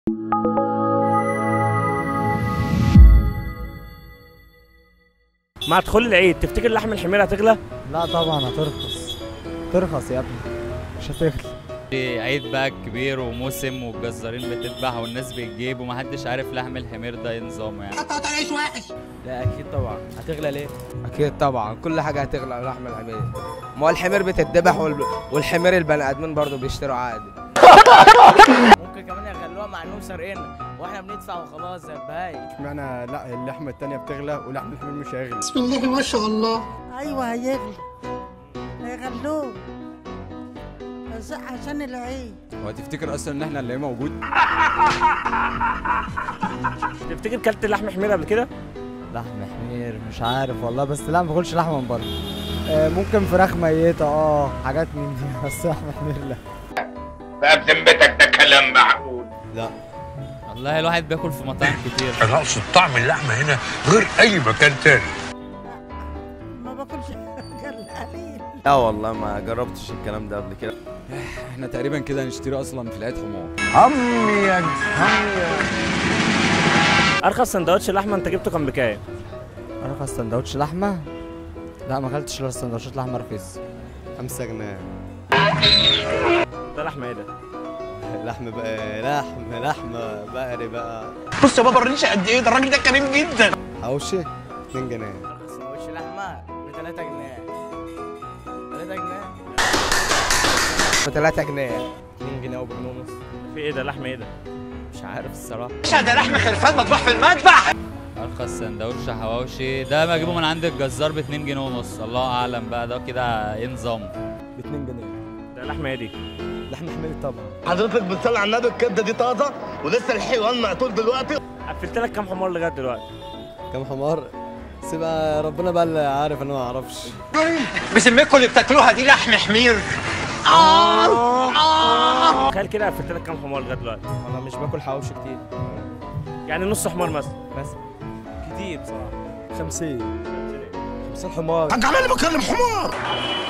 مع دخول العيد تفتكر لحم الحمير هتغلى؟ لا طبعا هترخص ترخص يا ابني مش هتغلى عيد بقى كبير وموسم والجزارين بتذبح والناس بتجيب ومحدش عارف لحم الحمير ده ايه نظامه يعني لا اكيد طبعا هتغلى ليه اكيد طبعا كل حاجه هتغلى على لحم الحمير ما هو الحمير بتتذبح وال... والحمير البني ادمين برضه بيشتروا عادي ممكن كمان يخلوها مع انهم سارقيننا واحنا بندفع وخلاص يا البهايم اشمعنى لا اللحمه التانيه بتغلى ولحم الحمير مش هيغلى ايوه هيغلي هيغلوه بس عشان العيد هو تفتكر اصلا ان احنا نلاقيه موجود تفتكر كلت لحم حمير قبل كده؟ لحم حمير مش عارف والله بس لا ما باكلش لحمه من بره آه ممكن فراخ ميته اه حاجات من دي بس لحم حمير لا بقى بذمتك ده كلام معقول والله الواحد بياكل في مطاعم كتير انا اقصد طعم اللحمه هنا غير اي مكان تاني ما باكلش غير قليل لا والله ما جربتش الكلام ده قبل كده احنا تقريبا كده هنشتري اصلا في العيد حمار ارخص سندوتش لحمه انت جبته كان بكام؟ ارخص سندوتش لحمه لا ما اكلتش الا سندوتشات لحمه رخيص 5 جنيه ده لحمه ايه ده؟ لحم بقى لحم لحم بقري بقى بص يا بابا الريشه قد ايه ده الراجل ده كريم جدا حوشي 2 جنيه سندوتش لحمه ب 3 جنيه 3 جنيه ب 3 جنيه 2 جنيه وبجنيه ونص في ايه ده لحمه ايه ده؟ مش عارف الصراحه ده لحم خرفان مطبوح في المذبح ارخص سندوتش حواوشي ده بجيبه من عند الجزار ب 2 جنيه ونص الله اعلم بقى ده كده ايه نظامه ب 2 جنيه ده لحمه ايه دي؟ لحم حمير طبعا حضرتك بتصلي على النبي الكبده دي طازه ولسه الحيوان مقتول دلوقتي قفلت لك كام حمار لغايه دلوقتي؟ كم حمار سيبها ربنا بقى اللي عارف انا ما اعرفش بسميكوا اللي بتاكلوها دي لحم حمير تخيل كده قفلت لك كام حمار لغايه دلوقتي؟ انا مش باكل حواوشي كتير يعني نص حمار مثلا بس كتير بصراحه 50 50 حمار انت عمال بكلم حمار